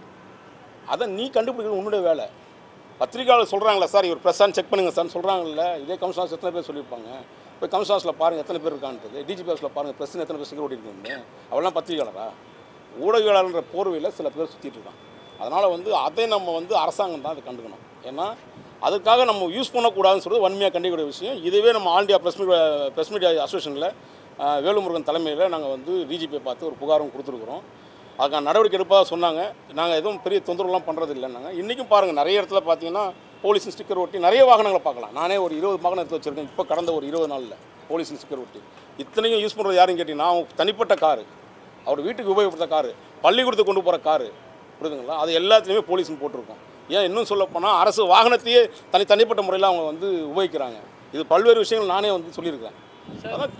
A: அதை நீ கண்டுபிடிக்கிறது உன்னுடைய வேலை பத்திரிக்கையாளர் சொல்கிறாங்களா சார் இவர் ப்ரெஸ்ஸான்னு செக் பண்ணுங்க சார் சொல்கிறாங்கல்ல இதே கமிஷன் எத்தனை பேர் சொல்லியிருப்பாங்க போய் கமிஷன் ஹவுஸில் பாருங்கள் எத்தனை பேர் இருக்கான்றது டிஜிபி ஹவுஸில் பாருங்கள் ப்ரெஸ்ஸுன்னு எத்தனை பேர் செக்யூரிட்டி இருக்குன்னு அவெல்லாம் பத்திரிக்கையாளரா ஊடகவியலாளர்ன்ற போர்வையில் சில பேர் சுற்றிட்டு இருக்கான் அதனால் வந்து அதை நம்ம வந்து அரசாங்கம் தான் அதை கண்டுக்கணும் ஏன்னா அதுக்காக நம்ம யூஸ் பண்ணக்கூடாதுன்னு சொல்கிறது வன்மையாக கண்டிக்கக்கூடிய விஷயம் இதுவே நம்ம all India press media press media அசோசியேஷனில் வேலுமுருகன் தலைமையில் நாங்கள் வந்து டிஜிபியை பார்த்து ஒரு புகாரும் கொடுத்துருக்குறோம் அதுக்கான நடவடிக்கை எடுப்பதாக சொன்னாங்க நாங்கள் எதுவும் பெரிய தொந்தரவுலாம் பண்ணுறது இல்லைன்னாங்க இன்றைக்கும் பாருங்கள் நிறைய இடத்துல பார்த்தீங்கன்னா போலீஸ் ஸ்டிக்கர் ஒட்டி நிறைய வாகனங்களை பார்க்கலாம் நானே ஒரு இருபது வாகனம் எடுத்து வச்சுருக்கேன் இப்போ கடந்த ஒரு இருபது நாளில் போலீஸ் ஸ்டிக்கர் ஒட்டி இத்தனையும் யூஸ் பண்ணுறது யாருன்னு கேட்டிங்கன்னா அவங்க தனிப்பட்ட காரு அவர் வீட்டுக்கு உபயோகப்படுத்த காரு பள்ளிக்கூடத்துக்கு கொண்டு போகிற காரு புரியுதுங்களா அது எல்லாத்துலேயுமே போலீஸ்னு போட்டிருக்கோம் ஏன் இன்னும் சொல்லப்போனால் அரசு வாகனத்தையே தனி தனிப்பட்ட முறையில் அவங்க வந்து உபயோகிக்கிறாங்க இது பல்வேறு விஷயங்கள் நானே வந்து சொல்லியிருக்கிறேன்
C: சார்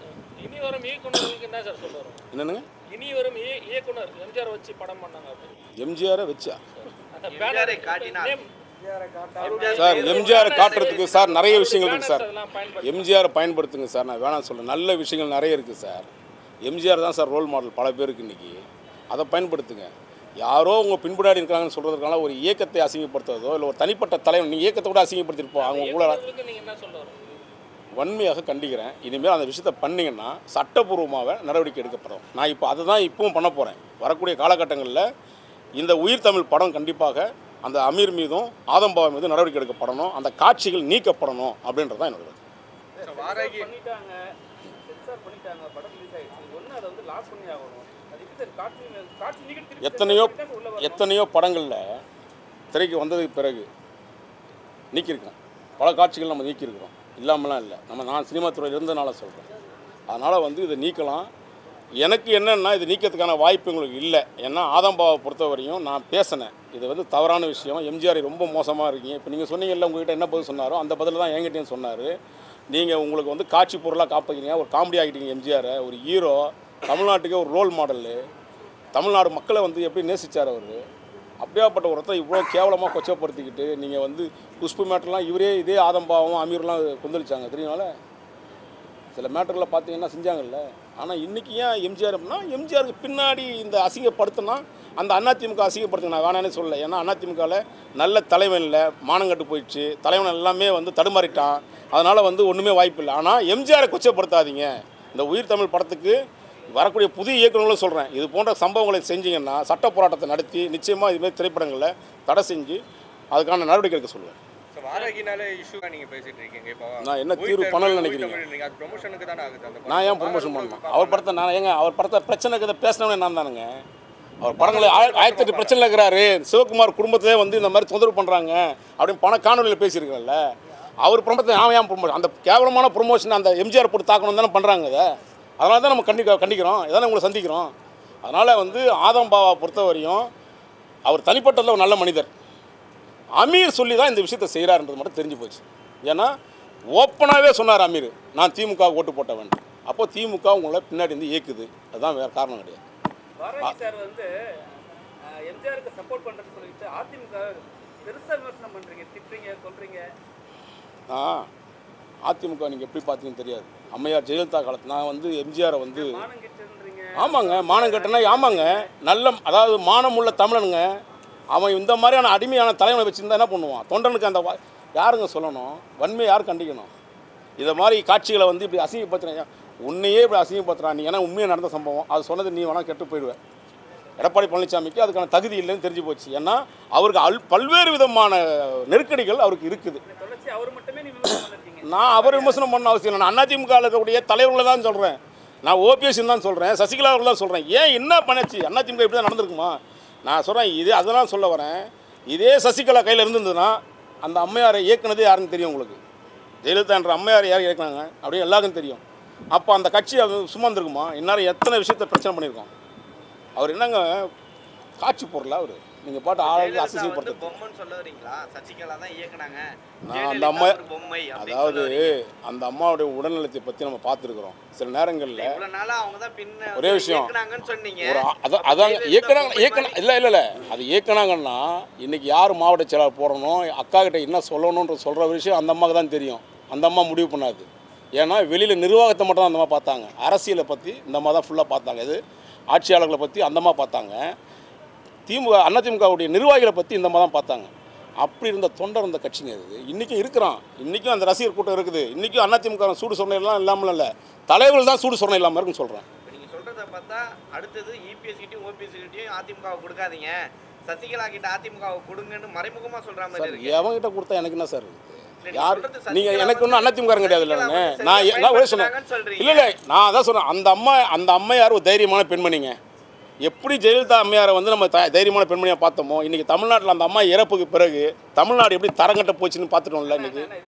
C: இனி வரும் இயக்குனர்களுக்கு என்ன சார் சொல்ல வரும்
A: என்னென்னங்க
C: இனி வரும் இய- இயக்குனர் எம்ஜிஆர் வச்சு படம் பண்ணாங்க அப்படின்னு
A: எம்ஜிஆரை வச்சா
C: அந்த
D: எம்ஜிஆரை காட்டினார்.
C: name- அவருடைய
A: சார்
C: name-
A: எம்ஜிஆர்
C: banners
A: காட்டுறதுக்கு சார் நிறைய விஷயங்கள் இருக்குது சார்
C: அதெல்லாம் பயன்படுத்தி
A: எம்ஜிஆரை பயன்படுத்துங்க சார் நான் வேணாம் சொல்ல நல்ல விஷயங்கள் நிறைய இருக்குது சார் எம்ஜிஆர் தான் சார் ரோல் மாடல் பல பேருக்கு இன்றைக்கி அதை பயன்படுத்துங்க யாரோ உங்கள் பின்புடாடி இருக்காங்கன்னு சொல்கிறதுக்கான ஒரு இயக்கத்தை அசிங்கப்படுத்துறதோ இல்லை ஒரு தனிப்பட்ட தலைவன் நீ இயக்கத்தை கூட அசிங்கப்படுத்திருப்போம் அவங்க கூட
C: இயக்குனர்களுக்கு நீங்க என்ன சொல்ல வரும்
A: வன்மையாக கண்டிக்கிறேன் இனிமேல் அந்த விஷயத்தை பண்ணீங்கன்னா சட்டபூர்வமாக நடவடிக்கை எடுக்கப்படும் நான் இப்போ அதை தான் இப்பவும் பண்ண போகிறேன் வரக்கூடிய காலகட்டங்களில் இந்த உயிர் தமிழ் படம் கண்டிப்பாக அந்த அமீர் மீதும் ஆதம்பாவா மீதும் நடவடிக்கை எடுக்கப்படணும் அந்த காட்சிகள் நீக்கப்படணும் அப்படின்றது தான் என்னோட கருத்து.
D: வாராகி
B: பண்ணிட்டாங்க சென்சார் பண்ணிட்டாங்க படம் ரிலீஸ் ஆயிடுச்சு ஒன்று அதை வந்து லாக் பண்ணி ஆகணும் அது எப்படி சார் காட்சி காட்சி நீக்கிட்டு திருப்பி
A: எத்தனையோ
B: censor பண்ணிட்டா உள்ள வரணும்.
A: எத்தனையோ படங்களில் திரைக்கு வந்ததுக்கு பிறகு நீக்கியிருக்கோம் பல காட்சிகள் நம்ம நீக்கியிருக்கிறோம் இல்லாமலாம் இல்லை நம்ம நான் சினிமா துறையில் இருந்தனால சொல்கிறேன் அதனால் வந்து இதை நீக்கலாம் எனக்கு என்னென்னா இது நீக்கிறதுக்கான வாய்ப்பு உங்களுக்கு இல்லை ஏன்னா ஆதம்பாவை பொறுத்தவரையும் நான் பேசினேன் இது வந்து தவறான விஷயம் எம்ஜிஆர் ரொம்ப மோசமாக இருக்கீங்க இப்போ நீங்கள் சொன்னீங்கல்ல உங்ககிட்ட என்ன பதில் சொன்னாரோ அந்த பதில் தான் என்கிட்டயும் சொன்னார் நீங்கள் உங்களுக்கு வந்து காட்சி பொருளாக காப்பாக்கிறீங்க ஒரு காமெடி ஆகிட்டீங்க எம்ஜிஆரை ஒரு ஹீரோ தமிழ்நாட்டுக்கே ஒரு ரோல் மாடலு தமிழ்நாடு மக்களை வந்து எப்படி நேசிச்சார் அவர் அப்படியாப்பட்ட ஒருத்தர் இவ்வளோ கேவலமாக கொச்சப்படுத்திக்கிட்டு நீங்கள் வந்து குஷ்பு மேட்டர்லாம் இவரே இதே ஆதம்பாவும் அமீர்லாம் கொந்தளிச்சாங்க தெரியுமால சில மேட்டரில் பார்த்தீங்கன்னா செஞ்சாங்கல்ல ஆனால் இன்றைக்கி ஏன் எம்ஜிஆர் அப்படின்னா எம்ஜிஆருக்கு பின்னாடி இந்த அசிங்கப்படுத்தினா அந்த அதிமுக அசிங்கப்படுத்துங்க நான் வேணான்னு சொல்லலை ஏன்னா அதிமுகவில் நல்ல தலைவன் இல்லை மானங்கட்டு போயிடுச்சு தலைவன் எல்லாமே வந்து தடுமாறிட்டான் அதனால் வந்து ஒன்றுமே வாய்ப்பு இல்லை ஆனால் எம்ஜிஆரை கொச்சப்படுத்தாதீங்க இந்த உயிர் தமிழ் படத்துக்கு வரக்கூடிய புதிய இயக்குநர்களும் சொல்கிறேன் இது போன்ற சம்பவங்களை செஞ்சீங்கன்னா சட்ட போராட்டத்தை நடத்தி நிச்சயமாக இதுமாதிரி திரைப்படங்களில் தடை செஞ்சு அதுக்கான நடவடிக்கை எடுக்க சொல்லுவேன்
E: ஸோ வாராகினால இஷ்யூ நீங்க பேசிட்டு இருக்கீங்க இப்போ
A: நான் என்ன
E: உயிர்
A: தீர்வு
E: தமிழ்,
A: பண்ணணும்னு
E: உயிர்
A: நினைக்கிறீங்க?
E: தமிழ் நீங்க அது ப்ரொமோஷனுக்கு தானே ஆகுது அந்த படம்.
A: நான் ஏன் ப்ரொமோஷன் பண்ணணும் அவர் படத்தை நான் ஏங்க அவர் படத்தை பிரச்சனை கதை பேசினவனே நான் தானுங்க அவர் படங்களை ஆய- ஆயிரத்தி எட்டு பிரச்சனை இருக்கிறாரு சிவகுமார் குடும்பத்திலே வந்து இந்த மாதிரி தொந்தரவு பண்ணுறாங்க அப்படின்னு பண காணொலியில் பேசியிருக்கிறல்ல அவர் ப்ரொமோஷன் நான் ஏன் ப்ரொமோஷன் அந்த கேவலமான ப்ரொமோஷன் அந்த எம்ஜிஆர் போட்டு தாக்கணும் தானே பண்ணுறாங்க அதை அதனால தான் நம்ம கண்டிக்க கண்டிக்கிறோம் இதானே உங்களை சந்திக்கிறோம் அதனால் வந்து ஆதம் பாவா பொறுத்தவரையும் அவர் தனிப்பட்டதில் ஒரு நல்ல மனிதர் அமீர் சொல்லி தான் இந்த விஷயத்தை செய்கிறாருன்றது மட்டும் தெரிஞ்சு போச்சு ஏன்னா ஓப்பனாகவே சொன்னார் அமீர் நான் திமுக ஓட்டு போட்டவன் அப்போ திமுக உங்களை பின்னாடி இருந்து இயக்குது அதுதான் வேறு காரணம் கிடையாது
B: பாரதி சார் வந்து அஹ், எம்ஜிஆருக்கு சப்போர்ட் பண்றேன்னு சொல்லிட்டு அதிமுக பெருசா விமர்சனம் பண்றீங்க திட்டுறீங்க சொல்றீங்க
A: ஆ அதிமுக நீங்கள் எப்படி பார்த்தீங்கன்னு தெரியாது அம்மையார் ஜெயலலிதா காலத்து நான் வந்து எம்ஜிஆரை வந்து
B: மானம் கிட்டுன்றீங்க
A: ஆமாங்க மானம் கட்டினா ஆமாங்க நல்ல அதாவது மானமுள்ள தமிழனுங்க அவன் இந்த மாதிரியான அடிமையான தலைவனை வச்சுருந்தா என்ன பண்ணுவான் தொண்டனுக்கு அந்த வா- யாருங்க சொல்லணும் வன்மையை யார் கண்டிக்கணும் இதை மாதிரி காட்சிகளை வந்து இப்படி அசிங்கப்படுத்துறீங்க உன்னையே இப்படி அசிங்கப்படுத்துறான் நீ ஏன்னா உண்மையாக நடந்த சம்பவம் அது சொன்னது நீ வேணால் கெட்டு போயிடுவேன் எடப்பாடி பழனிசாமிக்கு அதுக்கான தகுதி இல்லைன்னு தெரிஞ்சு போச்சு ஏன்னா அவருக்கு அல் பல்வேறு விதமான நெருக்கடிகள் அவருக்கு இருக்குது
B: இந்த தொடர்ச்சி அவர் மட்டுமே நீ விமர்சனம் பண்ணிருக்கீங்க
A: நான் அவர் விமர்சனம் பண்ண அவசியம் இல்லை நான் அதிமுக இருக்கக்கூடிய தலைவர்களை தான் சொல்கிறேன் நான் ஓபிஎஸ் தான் சொல்கிறேன் சசிகலா அவர்கள் தான் சொல்கிறேன் ஏன் என்ன பண்ணுச்சு அதிமுக இப்படி தான் நடந்திருக்குமா நான் சொல்கிறேன் இது அதெல்லாம் சொல்ல வரேன் இதே சசிகலா கையில் இருந்திருந்ததுன்னா அந்த அம்மையாரை இயக்குனதே யாருன்னு தெரியும் உங்களுக்கு ஜெயலலிதா என்ற அம்மையார் யார் இயக்குனாங்க அப்படின்னு எல்லாருக்கும் தெரியும் அப்போ அந்த கட்சி அது சும்மா இருந்திருக்குமா இந்நேரம் எத்தனை விஷயத்தை பிரச்சனை பண்ணியிருக்கோம் அவர் என்னங்க காட்சி பொருளா அவர் நீங்கள் பாட்டு ஆளுக்கு
D: ஜெயலலிதா வந்து
A: அசிங்கப்படுத்து
D: பொம்மைன்னு சொல்ல வரீங்களா சசிகலா தான் இயக்குனாங்க
A: நான் அந்த
D: ஜெயலலிதா
A: அம்மா-
D: ஒரு பொம்மை அப்படின்னு
A: அதாவது
D: சொல்ல வரீங்க.
A: அந்த அம்மாவுடைய உடல்நலத்தை பற்றி நம்ம பார்த்துருக்குறோம் சில நேரங்களில்
D: இவ்வளவு நாளா அவங்க தான் பின்ன
A: ஒரே விஷயம்.
D: இயக்குனாங்கன்னு சொன்னீங்க
A: ஒரு அ- அதான் அதாங்க
D: ஜெயலலிதா
A: இயக்குனாங்க
D: பொம்மை
A: இயக்குனா இல்லை இல்லை இல்லை அது இயக்குனாங்கன்னா இன்னைக்கு யார் மாவட்ட செயலாளர் போடணும் அக்கா கிட்ட என்ன சொல்லணுன்ற சொல்கிற விஷயம் அந்த அம்மாவுக்கு தான் தெரியும் அந்த அம்மா முடிவு பண்ணாது ஏன்னா வெளியில் நிர்வாகத்தை மட்டும் தான் அந்த அம்மா பார்த்தாங்க அரசியலை பற்றி இந்த அம்மா தான் ஃபுல்லாக பார்த்தாங்க இது ஆட்சியாளர்களை பற்றி அந்த அம்மா பார்த்தாங்க திமுக அதிமுகவுடைய நிர்வாகிகளை பற்றி இந்த அம்மா தான் பார்த்தாங்க அப்படி இருந்த தொண்டர் இருந்த கட்சிங்க இது இன்றைக்கும் இருக்கிறான் இன்றைக்கும் அந்த ரசிகர் கூட்டம் இருக்குது இன்றைக்கும் அதிமுக சூடு சொரணை எல்லாம் இல்லாமல் இல்லை தலைவர்கள் தான் சூடு சொரணை இல்லாமல் இருக்குன்னு சொல்கிறேன்
D: இப்ப நீங்க சொல்றத பார்த்தா அடுத்தது இபிஎஸ் கிட்டயும் ஓபிஎஸ் கிட்டயும் அதிமுகவை கொடுக்காதீங்க சசிகலா கிட்ட அதிமுகவை கொடுங்கன்னு மறைமுகமா சொல்ற மாதிரி
A: சார்
D: இருக்கு
A: எவன்கிட்ட கொடுத்தா எனக்கு என்ன சார் இருக்குது
D: இல்ல, நீங்க
A: யார்
D: சொல்றது சசிகலா
A: நீங்கள் எனக்கு ஒன்றும்
D: வந்து-
A: அதிமுககாரன் கிடையாது இல்லை
D: சசிகலா
A: நான்
D: வந்து
A: நான்
D: சரியா
A: நான் ஒரே சொன்னேன்
D: பயன்படுத்துறாங்கன்னு சொல்றீங்க.
A: இல்லை இல்லை நான் அதான் சொன்னேன் அந்த அம்மா அந்த அம்மையார் ஒரு தைரியமான பெண்மணிங்க எப்படி ஜெயலலிதா அம்மையாரை வந்து நம்ம த தைரியமான பெண்மணியாக பார்த்தோமோ இன்றைக்கி தமிழ்நாட்டில் அந்த அம்மா இறப்புக்கு பிறகு தமிழ்நாடு எப்படி தரங்கட்ட போச்சுன்னு பார்த்துட்டோம்ல இன்றைக்கி